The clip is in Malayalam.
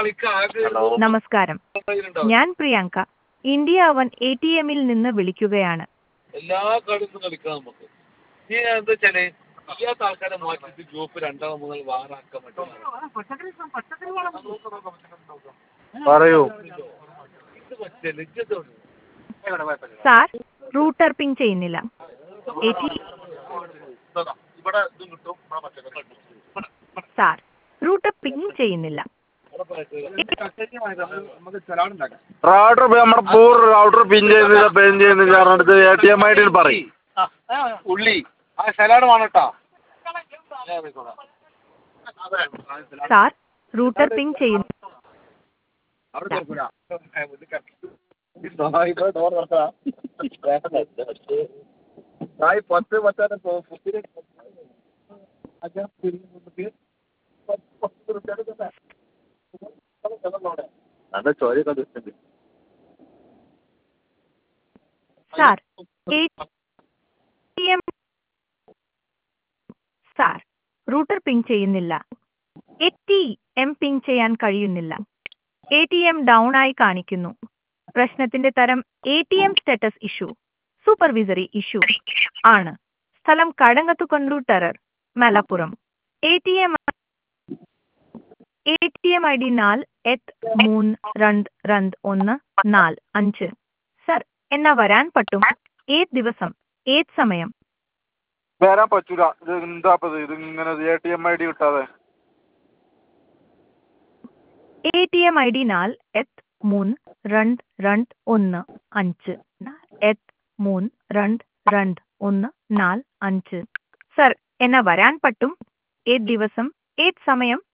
ഹലോ നമസ്കാരം ഞാൻ Priyanka India one A T എമ്മിൽ നിന്ന് വിളിക്കുകയാണ് എല്ലാ കളിയും കളിക്കാം നമുക്ക് ഈ എന്താ വെച്ചാല് ഇല്ലാത്ത ആൾക്കാരെ മാറ്റിട്ട് ഗ്രൂപ്പ് രണ്ടാമത് മുതൽ വാറാക്കാൻ പറ്റും പറയൂ ഇത് പറ്റില്ല ഇജ്ജത്തോട് സാർ റൂട്ടർ പിങ് ചെയ്യുന്നില്ല എ ടി ഇവിടെ ഇതും കിട്ടും ഇവിടെ പച്ചക്കറി കിട്ടും സാർ റൂട്ടർ പിങ് ചെയ്യുന്നില്ല നമുക്ക് ചെലാടുണ്ടാക്കാം റൗട്ടർ നമ്മുടെ പൂർ റൗട്ടർ പിൻ ചെയ്യുന്നില്ല പിൻ ചെയ്യുന്നില്ല പറഞ്ഞിട്ട് A T M I D പറയും ഉള്ളി ആ സലാഡ് വേണട്ടാ സാർ റൂട്ടർ പിങ് ചെയ്യുന്നു പത്ത് പത്താറ് നല്ല ചോരയൊക്കെ ദിക്കുന്നുണ്ട് sir A T M sir router ping ചെയ്യുന്നില്ല എ ടി എം പിങ് ചെയ്യാൻ കഴിയുന്നില്ല എ ടി എം ഡൗൺ ആയി കാണിക്കുന്നു പ്രശ്നത്തിന്റെ തരം A T M status issue supervisory issue ആണ് സ്ഥലം കടങ്ങത്തുകൊണ്ടു ടെറർ Malappuram A T M A T M I D നാല് എട്ട് മൂന്ന് രണ്ട് രണ്ട് ഒന്ന് നാല് അഞ്ച് സർ എന്നാ വരാൻ പറ്റും ഏത് ദിവസം ഏത് സമയം വരാൻ പറ്റൂല ഇത് എന്താ ഇത് ഇത് ഇങ്ങനെ A T M I D കിട്ടാതെ A T M I D നാല് എട്ട് മൂന്ന് രണ്ട് രണ്ട് ഒന്ന് അഞ്ച് എട്ട് മൂന്ന് രണ്ട് രണ്ട് ഒന്ന് നാല് അഞ്ച് സർ എന്നാ വരാൻ പറ്റും ഏത് ദിവസം ഏത് സമയം